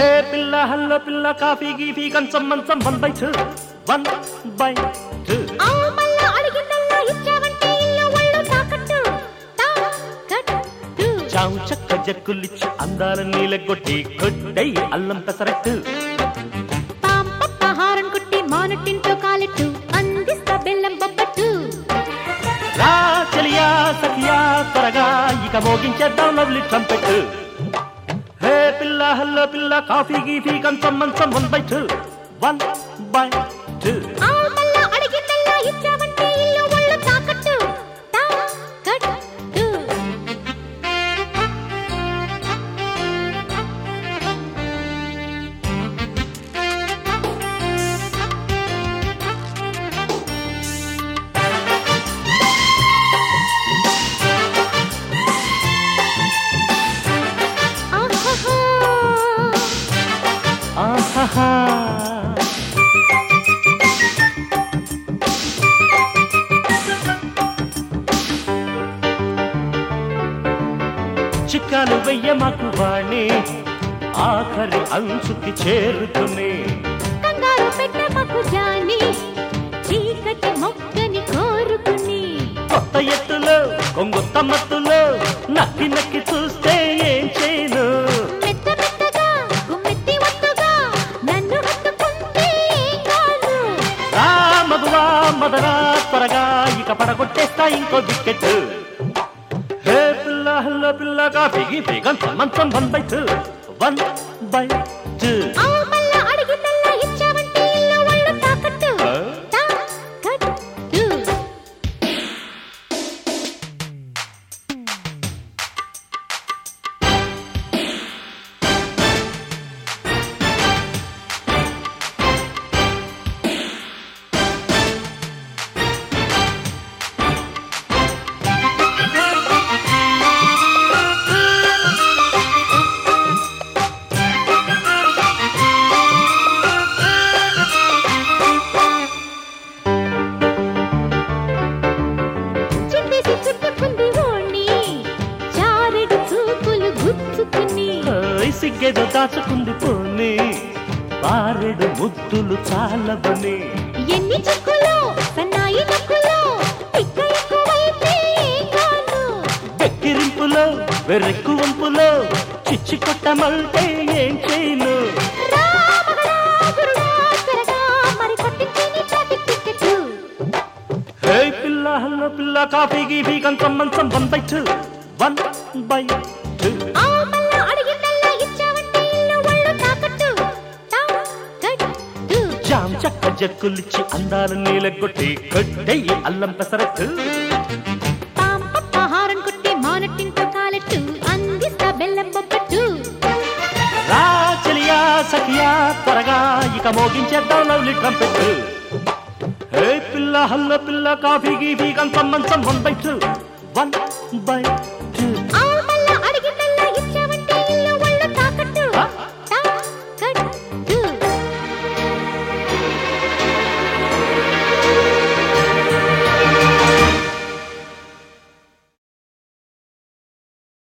హే పిల్ల హల్లో పిల్ల కాఫీ గీఫీ కంచం మంచం one by two one by two ఆ మళ్ళా అడిగిందల్లా ఇచ్చావంటే ఇల్లు ఒళ్ళు తాకట్టు తాకట్టు చావు చక్క జక్కులిచ్చి అందాల నీలగొట్టి కొట్టై అల్లం పెసరట్టు పాంపహారం కుట్టి మానటింట్లో కాలెట్టు అందిస్తా బెల్లం బొబ్బట్టు రా చెలియా సఖియా త్వరగా ఇక మోగించేద్దాం లవ్లీ ట్రంపెట్ హే పిల్ల హల్లో పిల్ల కాఫీ గీఫీ కంచం మంచం one by two one by two ఆ మళ్ళా అడిగిందల్లా ఇచ్చావంటే ఇల్లు ఒళ్ళు తాకట్టు తాకట్టు ఆహాహా ఆహాహా చిక్కాలు వెయ్య మాకు వాణి ఆఖరి అంచుకి చేరుకునే కంగారు పెట్టమకు జాని చీకటి మొక్కని కోరుకుని కొత్త ఎత్తులో కొంగొత్త మత్తులో నక్కి నక్కి చూస్తే ఏం చేయను మెత్త మెత్తగా గుమ్మెత్తి ఒత్తుగా నన్ను హత్తుకుంటే ఏం కాదు రా మగువా మదరా త్వరగా ఇక పడగొట్టేస్తా ఇంకో వికెట్ హే పిల్ల హల్ల పిల్ల కాఫీ గీఫీ గంచం మంచం one by two one by two ఆ మళ్ళా అడిగిందల్లా ఇచ్చావంటే ఇల్లు ఒళ్ళు తాకట్టు తాకట్టు చిందేసి చుట్టుకుంది ఓణి చారెడు చూపులు గుచ్చుకుని ఓయ్ సిగ్గేదో దాచుకుంది పోనీ బారెడు ముద్దులు చాలవని ఎన్ని చెక్కులో సన్నాయి నక్కులో తిక్క ఎక్కువైతే ఏం కాదు వెక్కిరింపులో వెర్రెక్కు వంపులో చిచ్చి కొట్టమంటే ఏం చేయను రామగడా గురుడా త్వరగా మరి కొట్టించి నీ ట్రాఫిక్ టికెట్ హే పిల్ల హల్ల పిల్ల కాఫీ గీఫీ కంచం మంచం one by two one by two ఆ మళ్ళా అడిగిందల్లా ఇచ్చావంటే ఇల్లు ఒళ్ళు తాకట్టు తాకట్టు జామ్ చక్క జక్కులిచ్చి అందాల నీలగొట్టి కొట్టయ్యి అల్లం పెసరట్టు పాంపహారం కుట్టి మానట్టింతో కాలెట్టు అందిస్తా బెల్లం బొబ్బట్టు రా చెలియా సఖియా త్వరగా ఇక మోగించేద్దాం లవ్లీ ట్రంపెట్ హే పిల్ల హల్ల పిల్ల కాఫీ గీఫీ కంచం మంచం one by two one by